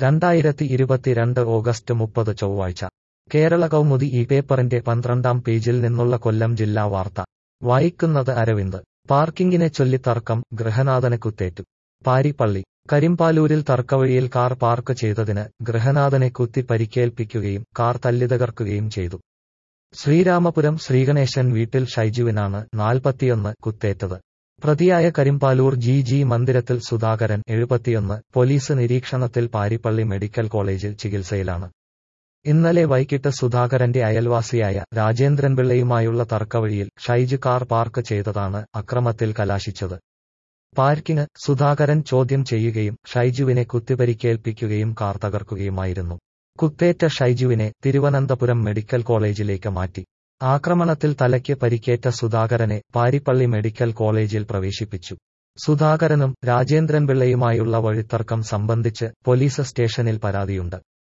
രണ്ടായിരത്തി ഇരുപത്തിരണ്ട് ഓഗസ്റ്റ് മുപ്പത് ചൊവ്വാഴ്ച കേരള കൗമുദി ഈ പേപ്പറിന്റെ പന്ത്രണ്ടാം പേജിൽ നിന്നുള്ള കൊല്ലം ജില്ലാ വാർത്ത വായിക്കുന്നത് അരവിന്ദ് പാർക്കിങ്ങിനെ ചൊല്ലി തർക്കം ഗൃഹനാഥന് കുത്തേറ്റു പാരിപ്പള്ളി കരിമ്പാലൂരിൽ തർക്കവഴിയിൽ കാർ പാർക്ക് ചെയ്തതിന് ഗൃഹനാഥനെ കുത്തി പരിക്കേൽപ്പിക്കുകയും കാർ തല്ലിതകർക്കുകയും ചെയ്തു ശ്രീരാമപുരം ശ്രീഗണേശൻ വീട്ടിൽ ഷൈജുവിനാണ് നാൽപ്പത്തിയൊന്ന് കുത്തേറ്റത് പ്രതിയായ കരിമ്പാലൂർ ജി ജി മന്ദിരത്തിൽ സുധാകരൻ എഴുപത്തിയൊന്ന് പോലീസ് നിരീക്ഷണത്തിൽ പാരിപ്പള്ളി മെഡിക്കൽ കോളേജിൽ ചികിത്സയിലാണ് ഇന്നലെ വൈകിട്ട് സുധാകരന്റെ അയൽവാസിയായ രാജേന്ദ്രൻപിള്ളയുമായുള്ള തർക്കവഴിയിൽ ഷൈജു കാർ പാർക്ക് ചെയ്തതാണ് അക്രമത്തിൽ കലാശിച്ചത് പാർക്കിന് സുധാകരൻ ചോദ്യം ചെയ്യുകയും ഷൈജുവിനെ കുത്തിപരിക്കേൽപ്പിക്കുകയും കാർ തകർക്കുകയുമായിരുന്നു കുത്തേറ്റ ഷൈജുവിനെ തിരുവനന്തപുരം മെഡിക്കൽ കോളേജിലേക്ക് മാറ്റി ആക്രമണത്തിൽ തലയ്ക്ക് പരിക്കേറ്റ സുധാകരനെ പാരിപ്പള്ളി മെഡിക്കൽ കോളേജിൽ പ്രവേശിപ്പിച്ചു സുധാകരനും രാജേന്ദ്രൻപിള്ളയുമായുള്ള വഴിത്തർക്കം സംബന്ധിച്ച് പോലീസ് സ്റ്റേഷനിൽ പരാതിയുണ്ട്